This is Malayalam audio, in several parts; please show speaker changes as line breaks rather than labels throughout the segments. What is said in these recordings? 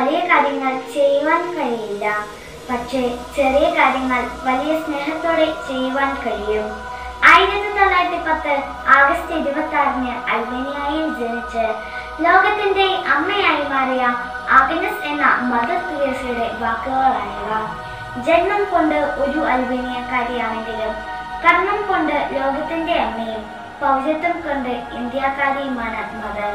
വലിയ കാര്യങ്ങൾ ചെയ്യുവാൻ കഴിയില്ല പക്ഷേ ചെറിയ കാര്യങ്ങൾ വലിയ സ്നേഹത്തോടെ ചെയ്യുവാൻ കഴിയും ആയിരത്തി തൊള്ളായിരത്തി പത്ത് ആഗസ്റ്റ് ഇരുപത്തി ആറിന് അൽബേനിയയിൽ ജനിച്ച് ലോകത്തിന്റെ അമ്മയായി മാറിയ ആഗ്നസ് എന്ന മദർ തെരേസയുടെ വാക്കുകളാണിവ ജന്മം കൊണ്ട് ഒരു അൽബേനിയക്കാരിയാണെങ്കിലും കർമ്മം കൊണ്ട് ലോകത്തിന്റെ അമ്മയും പൗരത്വം കൊണ്ട് ഇന്ത്യക്കാരിയുമാണ് മദർ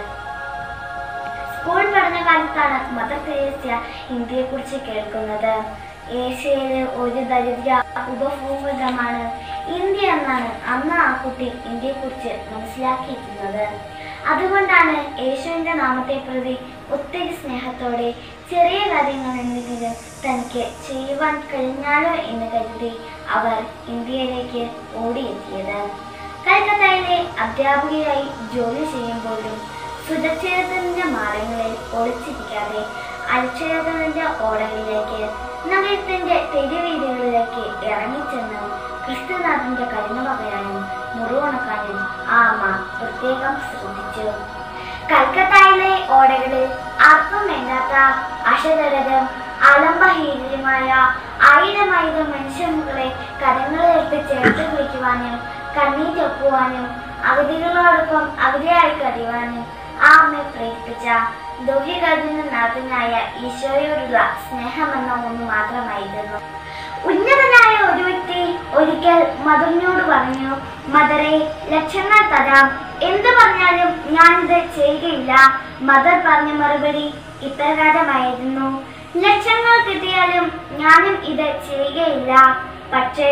സ്കൂൾ പഠന കാലത്താണ് മദർ തെരേസ്യ ഇന്ത്യയെക്കുറിച്ച് കേൾക്കുന്നത് ഏഷ്യയിലെ ഒരു ദരിദ്ര ഉപഭൂമികമാണ് ഇന്ത്യ എന്നാണ് അന്ന് ആ കുട്ടി ഇന്ത്യയെക്കുറിച്ച് മനസ്സിലാക്കിയിരുന്നത് അതുകൊണ്ടാണ് യേശുവിന്റെ നാമത്തെ പ്രതി ഒത്തിരി സ്നേഹത്തോടെ ചെറിയ കാര്യങ്ങൾ എന്തെങ്കിലും തനിക്ക് ചെയ്യുവാൻ കഴിഞ്ഞാലോ എന്ന് കരുതി അവർ ഇന്ത്യയിലേക്ക് ഓടിയെത്തിയത് കൽക്കത്തയിലെ അധ്യാപികയായി ജോലി ചെയ്യുമ്പോഴും സുരക്ഷിതത്തിന്റെ മാർഗങ്ങളിൽ ഒളിച്ചിരിക്കാതെ അലക്ഷിതത്തിന്റെ ഓടകളിലേക്ക് നഗരത്തിന്റെ തെരുവീതികളിലേക്ക് ഇറങ്ങിച്ചെന്ന് ക്രിസ്തുനാഥന്റെ കരുണ പകരാനും മുറിവുണക്കാനും ആ അമ്മ പ്രത്യേകം ശ്രദ്ധിച്ചു കൽക്കത്തയിലെ ഓടകളിൽ ആർക്കും വേണ്ടാത്ത അശതരകം അലംബഹീനമായ ആയിരം ആയിരം മനുഷ്യമുകളെ കരങ്ങളിലേക്ക് ചേർത്ത് പിടിക്കുവാനും കണ്ണീരൊപ്പുവാനും അഗതികളോടൊപ്പം അഗതിയായി കഴിയുവാനും ആ അമ്മയെ പ്രേരിപ്പിച്ച ദൗഹികനാഥനായ ഈശോയോടുള്ള സ്നേഹമെന്ന ഒന്ന് മാത്രമായിരുന്നു ഉന്നതനായ ഒരു വ്യക്തി ഒരിക്കൽ മദറിനോട് പറഞ്ഞു മദറെ ലക്ഷങ്ങൾ തരാം എന്തു പറഞ്ഞാലും ഞാനിത് ചെയ്യുകയില്ല മദർ പറഞ്ഞ മറുപടി ഇപ്രകാരമായിരുന്നു ലക്ഷങ്ങൾ കിട്ടിയാലും ഞാനും ഇത് ചെയ്യുകയില്ല പക്ഷേ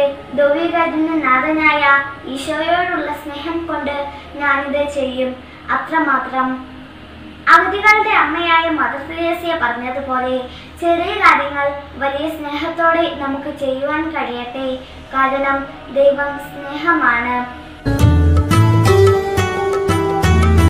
നാഥനായ ഈശോയോടുള്ള സ്നേഹം കൊണ്ട് ഞാനിത് ചെയ്യും അത്രമാത്രം അഗതികളുടെ അമ്മയായ മദർ തെരേസ്യ പറഞ്ഞതുപോലെ ചെറിയ കാര്യങ്ങൾ വലിയ സ്നേഹത്തോടെ നമുക്ക് ചെയ്യുവാൻ കഴിയട്ടെ കാരണം ദൈവം സ്നേഹമാണ്